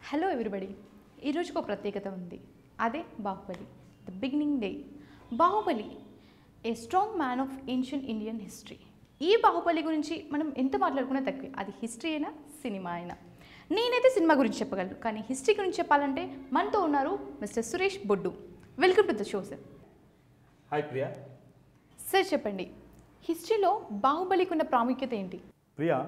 hello everybody ఈరోజుకు ఒక ప్రత్యేకత ఉంది అదే Baahubali the beginning the Baahubali a strong man of ancient Indian history ఈ బాహుబలి గురించి మనం ఎంత మాట్లాడుకున్నా తక్కువే అది హిస్టరీ అయినా సినిమా అయినా నేనైతే సినిమా గురించి చెప్పగలను కానీ హిస్టరీ గురించి చెప్పాలంటే మనతో ఉన్నారు mister Suresh Boddu welcome to the show sir hi Priya sir చెప్పండి హిస్టరీలో బాహుబలికి ఉన్న ప్రాముఖ్యత ఏంటి ప్రియా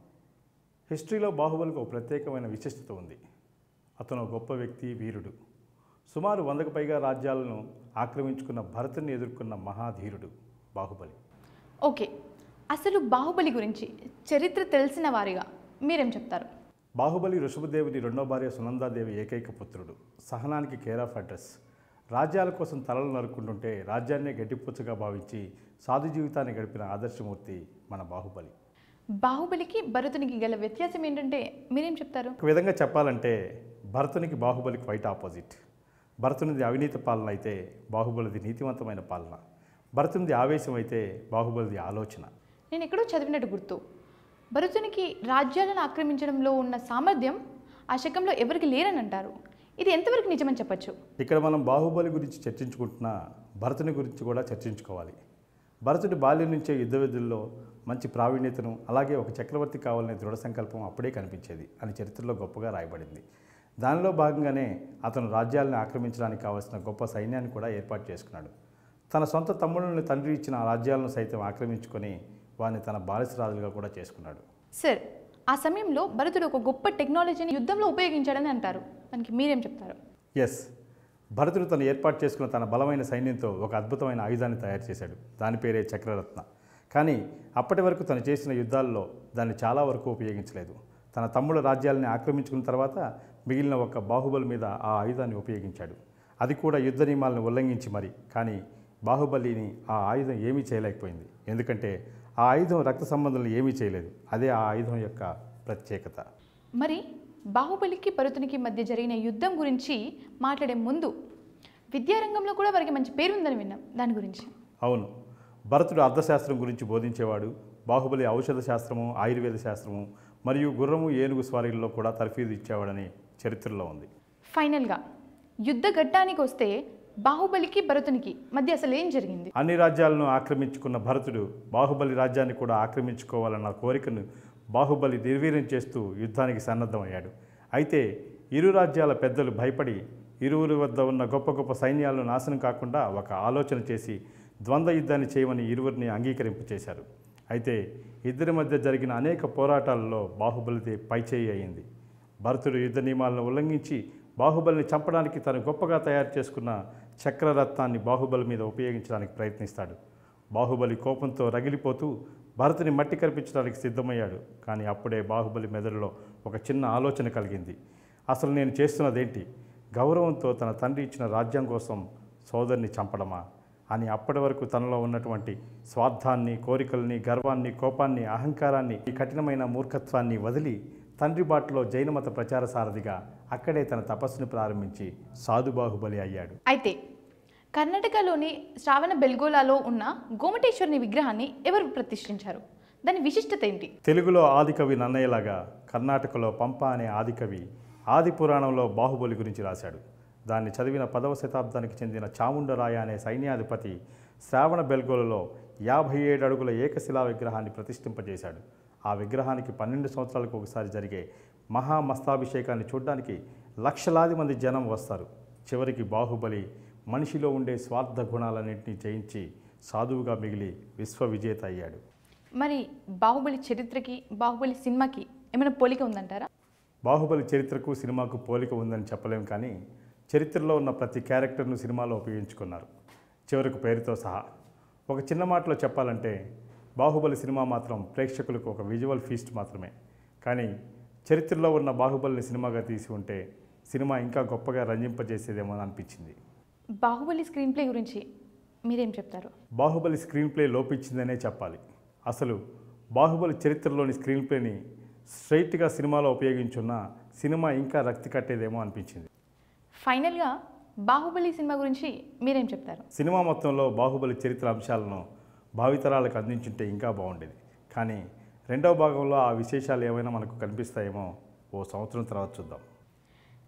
హిస్టరీలో బాహుబలికి ఒక ప్రత్యేకమైన విశిష్టత ఉంది అతను ఒక గొప్ప వ్యక్తి వీరుడు సుమారు వందకు పైగా రాజ్యాలను ఆక్రమించుకున్న భరతుని ఎదుర్కొన్న మహాధీరుడు బాహుబలి ఓకే అసలు బాహుబలి గురించి చరిత్ర తెలిసిన వారిగా మీరేం చెప్తారు బాహుబలి ఋషభదేవుని రెండో భార్య సునందాదేవి ఏకైక పుత్రుడు సహనానికి కేర్ ఆఫ్ అడ్రస్ రాజ్యాల కోసం తలలు నరుక్కుంటుంటే రాజ్యాన్నే గట్టిపుచ్చగా భావించి సాధు జీవితాన్ని గడిపిన ఆదర్శమూర్తి మన బాహుబలి బాహుబలికి భరతునికి గల వ్యత్యాసం ఏంటంటే మీరేం చెప్తారు ఒక విధంగా చెప్పాలంటే భరతునికి బాహుబలికి వైట్ ఆపోజిట్ భరతునిది అవినీతి పాలన అయితే బాహుబలిది నీతివంతమైన పాలన భరతునిది ఆవేశం అయితే బాహుబలిది ఆలోచన నేను ఎక్కడో చదివినట్టు గుర్తు భరతునికి రాజ్యాలను ఆక్రమించడంలో ఉన్న సామర్థ్యం ఆ శకంలో ఎవరికి లేరని అంటారు ఇది ఎంతవరకు నిజమని చెప్పచ్చు ఇక్కడ మనం బాహుబలి గురించి చర్చించుకుంటున్నా భరతుని గురించి కూడా చర్చించుకోవాలి భరతుడి బాల్యం నుంచే యుద్ధ విధుల్లో మంచి ప్రావీణ్యతను అలాగే ఒక చక్రవర్తి కావాలనే దృఢ సంకల్పం అప్పుడే కనిపించేది అని చరిత్రలో గొప్పగా రాయబడింది దానిలో భాగంగానే అతను రాజ్యాలను ఆక్రమించడానికి కావలసిన గొప్ప సైన్యాన్ని కూడా ఏర్పాటు చేసుకున్నాడు తన సొంత తమ్ముళ్ళని తండ్రి ఇచ్చిన ఆ రాజ్యాలను సైతం ఆక్రమించుకొని వారిని తన బానిసరాజులుగా కూడా చేసుకున్నాడు సార్ ఆ సమయంలో భరతుడు ఒక గొప్ప టెక్నాలజీని యుద్ధంలో ఉపయోగించాడని అంటారు దానికి మీరేం చెప్తారు ఎస్ భరతుడు తను ఏర్పాటు చేసుకున్న తన బలమైన సైన్యంతో ఒక అద్భుతమైన ఆయుధాన్ని తయారు చేశాడు దాని పేరే చక్రరత్న కానీ అప్పటి వరకు తను చేసిన యుద్ధాల్లో దాన్ని చాలా వరకు ఉపయోగించలేదు తన తమ్ముళ్ళ రాజ్యాలని ఆక్రమించుకున్న తర్వాత మిగిలిన ఒక బాహుబలి మీద ఆ ఆయుధాన్ని ఉపయోగించాడు అది కూడా యుద్ధ నియమాలను ఉల్లంఘించి మరి కానీ బాహుబలిని ఆ ఆయుధం ఏమీ చేయలేకపోయింది ఎందుకంటే ఆ ఆయుధం రక్త సంబంధాలను ఏమీ చేయలేదు అదే ఆ ఆయుధం యొక్క ప్రత్యేకత మరి బాహుబలికి భరతునికి మధ్య జరిగిన యుద్ధం గురించి మాట్లాడే ముందు విద్యారంగంలో కూడా వారికి మంచి పేరు ఉందని విన్నాం దాని గురించి అవును భరతుడు అర్థశాస్త్రం గురించి బోధించేవాడు బాహుబలి ఔషధ శాస్త్రము ఆయుర్వేద శాస్త్రము మరియు గుర్రము ఏనుగు స్వారీల్లో కూడా తర్ఫీదు ఇచ్చేవాడని చరిత్రలో ఉంది ఫైనల్గా యుద్ధ ఘట్టానికి వస్తే బాహుబలికి భరతునికి మధ్య అసలు ఏం జరిగింది అన్ని రాజ్యాలను ఆక్రమించుకున్న భరతుడు బాహుబలి రాజ్యాన్ని కూడా ఆక్రమించుకోవాలన్న కోరికను బాహుబలి నిర్వీర్యం చేస్తూ యుద్ధానికి సన్నద్ధమయ్యాడు అయితే ఇరు రాజ్యాల పెద్దలు భయపడి ఇరువురి వద్ద ఉన్న గొప్ప గొప్ప సైన్యాలను నాశనం కాకుండా ఒక ఆలోచన చేసి ద్వంద్వ యుద్ధాన్ని చేయమని ఇరువురిని అంగీకరింపు చేశారు అయితే ఇద్దరి మధ్య జరిగిన అనేక పోరాటాలలో బాహుబలిది పైచేయి అయింది భరతుడు యుద్ధ నియమాలను ఉల్లంఘించి బాహుబలిని చంపడానికి తను గొప్పగా తయారు చేసుకున్న చక్రరత్నాన్ని బాహుబలి మీద ఉపయోగించడానికి ప్రయత్నిస్తాడు బాహుబలి కోపంతో రగిలిపోతూ భరతుని మట్టి కనిపించడానికి సిద్ధమయ్యాడు కానీ అప్పుడే బాహుబలి మెదడులో ఒక చిన్న ఆలోచన కలిగింది అసలు నేను చేస్తున్నదేంటి గౌరవంతో తన తండ్రి ఇచ్చిన రాజ్యం కోసం సోదరుని చంపడమా అని అప్పటి వరకు తనలో ఉన్నటువంటి స్వార్థాన్ని కోరికల్ని గర్వాన్ని కోపాన్ని అహంకారాన్ని ఈ కఠినమైన మూర్ఖత్వాన్ని వదిలి తండ్రి బాటలో జైనమత ప్రచార సారథిగా అక్కడే తన తపస్సును ప్రారంభించి సాధుబాహుబలి అయ్యాడు అయితే కర్ణాటకలోని శ్రావణ బెల్గోలాలో ఉన్న గోమటేశ్వరుని విగ్రహాన్ని ఎవరు ప్రతిష్ఠించారు దాని విశిష్టత ఏంటి తెలుగులో ఆదికవి నన్నయ్యలాగా కర్ణాటకలో పంప అనే ఆదికవి ఆది పురాణంలో బాహుబలి గురించి రాశాడు దాన్ని చదివిన పదవ శతాబ్దానికి చెందిన చాముండరాయ అనే సైన్యాధిపతి శ్రావణ బెల్గోలలో యాభై ఏడు అడుగుల ఏకశిలా విగ్రహాన్ని ప్రతిష్ఠింపజేశాడు ఆ విగ్రహానికి పన్నెండు సంవత్సరాలకు ఒకసారి జరిగే మహామస్తాభిషేకాన్ని చూడడానికి లక్షలాది మంది జనం వస్తారు చివరికి బాహుబలి మనిషిలో ఉండే స్వార్థ గుణాలన్నింటినీ జయించి సాధువుగా మిగిలి విశ్వ విజేత అయ్యాడు మరి బాహుబలి చరిత్రకి బాహుబలి సినిమాకి ఏమైనా పోలిక ఉందంటారా బాహుబలి చరిత్రకు సినిమాకు పోలిక ఉందని చెప్పలేం కానీ చరిత్రలో ఉన్న ప్రతి క్యారెక్టర్ను సినిమాలో ఉపయోగించుకున్నారు చివరకు పేరుతో సహా ఒక చిన్న మాటలో చెప్పాలంటే బాహుబలి సినిమా మాత్రం ప్రేక్షకులకు ఒక విజువల్ ఫీస్ట్ మాత్రమే కానీ చరిత్రలో ఉన్న బాహుబలిని సినిమాగా తీసి ఉంటే సినిమా ఇంకా గొప్పగా రంజింపజేసేదేమో అని అనిపించింది బాహుబలి స్క్రీన్ ప్లే గురించి మీరేం చెప్తారు బాహుబలి స్క్రీన్ ప్లే లోపించిందనే చెప్పాలి అసలు బాహుబలి చరిత్రలోని స్క్రీన్ ప్లేని స్ట్రైట్గా సినిమాలో ఉపయోగించున్న సినిమా ఇంకా రక్తి కట్టేదేమో అనిపించింది ఫైనల్గా బాహుబలి సినిమా గురించి మీరేం చెప్తారు సినిమా మొత్తంలో బాహుబలి చరిత్ర అంశాలను భావితరాలకు అందించుంటే ఇంకా బాగుండేది కానీ రెండవ భాగంలో ఆ విశేషాలు ఏమైనా మనకు కనిపిస్తాయేమో ఓ సంవత్సరం తర్వాత చూద్దాం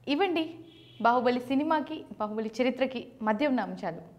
ఇవ్వండి బాహుబలి సినిమాకి బాహుబలి చరిత్రకి మధ్య ఉన్న అంశాలు